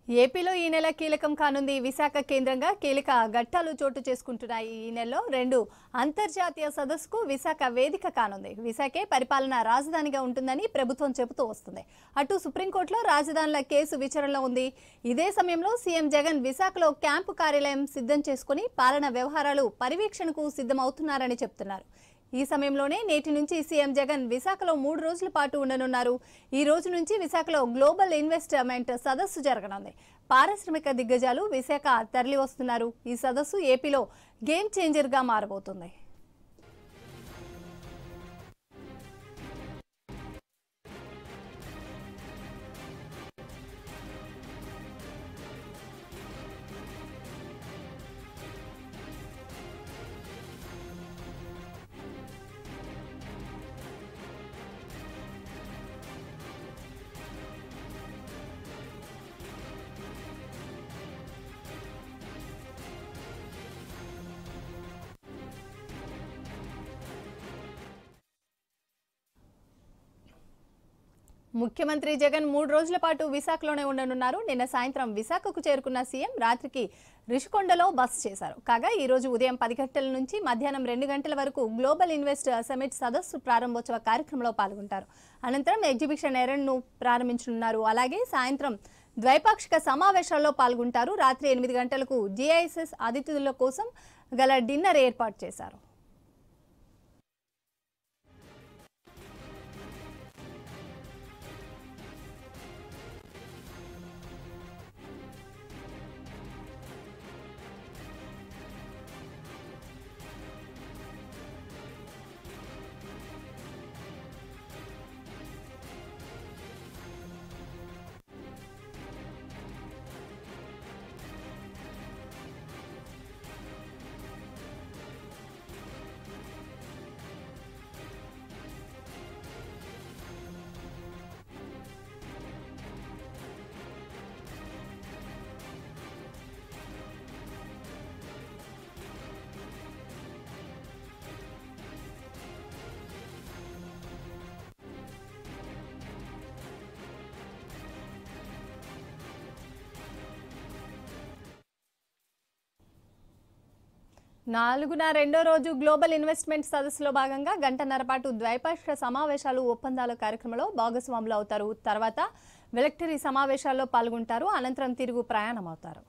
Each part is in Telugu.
ఏపీలో ఈ నెల కీలకం కానుంది విశాఖ కేంద్రంగా కీలక ఘట్టాలు చోటు చేసుకుంటున్నాయి ఈ నెలలో రెండు అంతర్జాతీయ సదస్సుకు విశాఖ వేదిక కానుంది విశాఖే పరిపాలనా రాజధానిగా ఉంటుందని ప్రభుత్వం చెబుతూ వస్తుంది అటు సుప్రీంకోర్టులో రాజధానుల కేసు విచారణలో ఉంది ఇదే సమయంలో సీఎం జగన్ విశాఖలో క్యాంపు కార్యాలయం సిద్ధం చేసుకుని పాలన వ్యవహారాలు పర్యవేక్షణకు సిద్ధమవుతున్నారని చెప్తున్నారు ఈ సమయంలోనే నేటి నుంచి సీఎం జగన్ విశాఖలో మూడు రోజుల పాటు ఉండనున్నారు ఈ రోజు నుంచి విశాఖలో గ్లోబల్ ఇన్వెస్ట్మెంట్ సదస్సు జరగనుంది పారిశ్రామిక దిగ్గజాలు విశాఖ తరలి వస్తున్నారు ఈ సదస్సు ఏపీలో గేమ్ చేంజర్గా మారబోతుంది ముఖ్యమంత్రి జగన్ మూడు రోజుల పాటు విశాఖలోనే ఉండనున్నారు నిన్న సాయంత్రం విశాఖకు చేరుకున్న సీఎం రాత్రికి రిషికొండలో బస చేశారు కాగా ఈ రోజు ఉదయం పది గంటల నుంచి మధ్యాహ్నం రెండు గంటల వరకు గ్లోబల్ ఇన్వెస్ట్ సమిట్ సదస్సు ప్రారంభోత్సవ కార్యక్రమంలో పాల్గొంటారు అనంతరం ఎగ్జిబిషన్ ఎరణ్ను ప్రారంభించనున్నారు అలాగే సాయంత్రం ద్వైపాక్షిక సమావేశాల్లో పాల్గొంటారు రాత్రి ఎనిమిది గంటలకు జిఐఎస్ఎస్ అతిథుల కోసం గల డిన్నర్ ఏర్పాటు చేశారు నాలుగున రెండో రోజు గ్లోబల్ ఇన్వెస్ట్మెంట్ సదస్సులో భాగంగా గంటన్నర పాటు ద్వైపాక్షిక సమావేశాలు ఒప్పందాల కార్యక్రమంలో భాగస్వాములు అవుతారు తర్వాత విలక్టరీ సమావేశాల్లో పాల్గొంటారు అనంతరం తిరుగు ప్రయాణం అవుతారు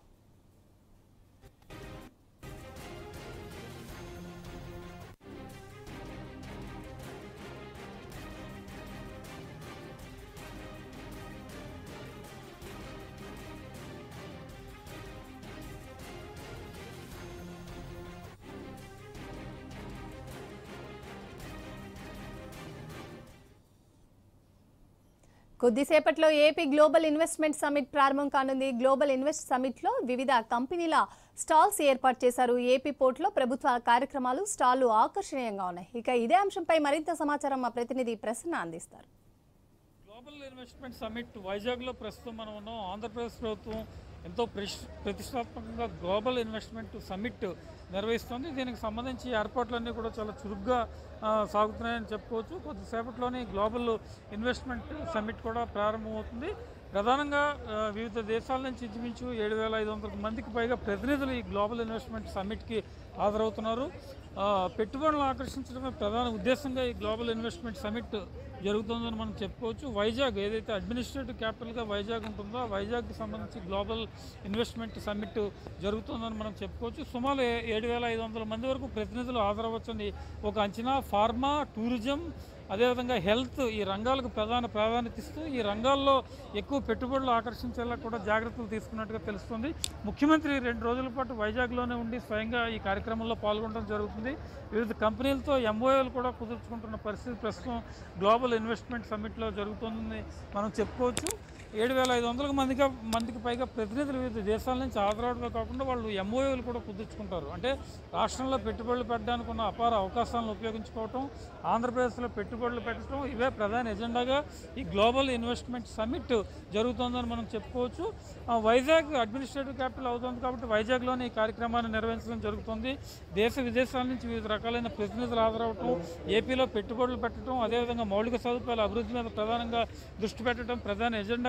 కొద్దిసేపట్లో ఏపీ గ్లోబల్ ఇన్వెస్ట్మెంట్ సమిట్ ప్రారంభం కానుంది గ్లోబల్ ఇన్వెస్ట్ సమిట్లో వివిధ కంపెనీల స్టాల్స్ ఏర్పాటు చేశారు ఏపీ పోర్టులో ప్రభుత్వ కార్యక్రమాలు స్టాళ్లు ఆకర్షణీయంగా ఉన్నాయి ఇక ఇదే అంశంపై మరింత సమాచారం మా ప్రతినిధి ప్రసన్న అందిస్తారు గ్లోబల్ ఇన్వెస్ట్మెంట్ సమిట్ వైజాగ్లో ప్రస్తుతం మనం ఉన్నాం ఆంధ్రప్రదేశ్ ప్రభుత్వం ఎంతో ప్రతిష్- ప్రతిష్టాత్మకంగా గ్లోబల్ ఇన్వెస్ట్మెంట్ సమిట్ నిర్వహిస్తుంది దీనికి సంబంధించి ఏర్పాట్లన్నీ కూడా చాలా చురుగ్గా ఆ, సాగుతున్నాయని చెప్పుకోవచ్చు కొద్దిసేపట్లోనే గ్లోబల్ ఇన్వెస్ట్మెంట్ సమిట్ కూడా ప్రారంభమవుతుంది ప్రధానంగా ఆ, వివిధ దేశాల నుంచి ఇంచుమించు ఏడు వేల ఐదు వందల మందికి పైగా ప్రతినిధులు ఈ గ్లోబల్ ఇన్వెస్ట్మెంట్ సమిట్కి హాజరవుతున్నారు ఆ, పెట్టుబడులను ఆకర్షించడమే ప్రధాన ఉద్దేశంగా ఈ గ్లోబల్ ఇన్వెస్ట్మెంట్ సమిట్ జరుగుతుందని మనం చెప్పుకోవచ్చు వైజాగ్ ఏదైతే అడ్మినిస్ట్రేటివ్ క్యాపిటల్గా వైజాగ్ ఉంటుందో ఆ వైజాగ్కి సంబంధించి గ్లోబల్ ఇన్వెస్ట్మెంట్ సమిట్ జరుగుతుందని మనం చెప్పుకోవచ్చు సుమారు ఏ- ఏడు వేల ఐదు వందల మంది వరకు ప్రతినిధులు హాజరవ్వచ్చని ఒక అంచనా ఫార్మా టూరిజం అదేవిధంగా హెల్త్ ఈ రంగాలకు ప్రధాన ప్రాధాన్యత ఇస్తూ ఈ రంగాల్లో ఎక్కువ పెట్టుబడులు ఆకర్షించేలా కూడా జాగ్రత్తలు తీసుకున్నట్టుగా తెలుస్తుంది ముఖ్యమంత్రి రెండు రోజుల పాటు వైజాగ్లోనే ఉండి స్వయంగా ఈ కార్యక్రమంలో పాల్గొనడం జరుగుతుంది వివిధ కంపెనీలతో ఎంఓఏలు కూడా కుదుర్చుకుంటున్న పరిస్థితి ప్రస్తుతం గ్లోబల్ ఇన్వెస్ట్మెంట్ సమ్మిట్లో జరుగుతుందని మనం చెప్పుకోవచ్చు ఏడు వేల ఐదు వందల మందిగా మందికి పైగా ప్రతినిధులు వివిధ దేశాల నుంచి హాజరవడమే కాకుండా వాళ్ళు ఎంఓఏలు కూడా కుదుర్చుకుంటారు అంటే రాష్ట్రంలో పెట్టుబడులు పెట్టడానికి ఉన్న అపార అవకాశాలను ఉపయోగించుకోవటం ఆంధ్రప్రదేశ్లో పెట్టుబడులు పెట్టడం ఇవే ప్రధాన ఎజెండాగా ఈ గ్లోబల్ ఇన్వెస్ట్మెంట్ సమ్మిట్ జరుగుతోందని మనం చెప్పుకోవచ్చు ఆ, వైజాగ్ అడ్మినిస్ట్రేటివ్ క్యాపిటల్ అవుతుంది కాబట్టి వైజాగ్లోనే ఈ కార్యక్రమాన్ని నిర్వహించడం జరుగుతుంది దేశ విదేశాల నుంచి వివిధ రకాలైన ప్రతినిధులు హాజరవటం ఏపీలో పెట్టుబడులు పెట్టడం అదేవిధంగా మౌలిక సదుపాయాల అభివృద్ధి మీద ప్రధానంగా దృష్టి పెట్టడం ప్రధాన ఎజెండాగా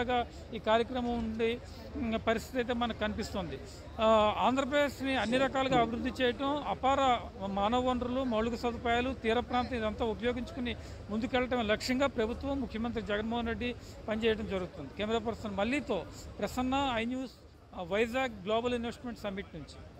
సంవత్సరాలుగా ఈ కార్యక్రమం ఉండి ఉమ్, పరిస్థితి అయితే మనకు కనిపిస్తుంది ఆ, ఆంధ్రప్రదేశ్ని అన్ని రకాలుగా అభివృద్ధి చేయటం అపార మానవ వనరులు మౌలిక సదుపాయాలు తీర ప్రాంతం ఇదంతా ఉపయోగించుకుని ముందుకెళ్ళటం లక్ష్యంగా ప్రభుత్వం ముఖ్యమంత్రి జగన్మోహన్ రెడ్డి పనిచేయడం జరుగుతుంది కెమెరా పర్సన్ మల్లీతో ప్రసన్న ఐ న్యూస్ ఆ, వైజాగ్ గ్లోబల్ ఇన్వెస్ట్మెంట్ సమ్మిట్ నుంచి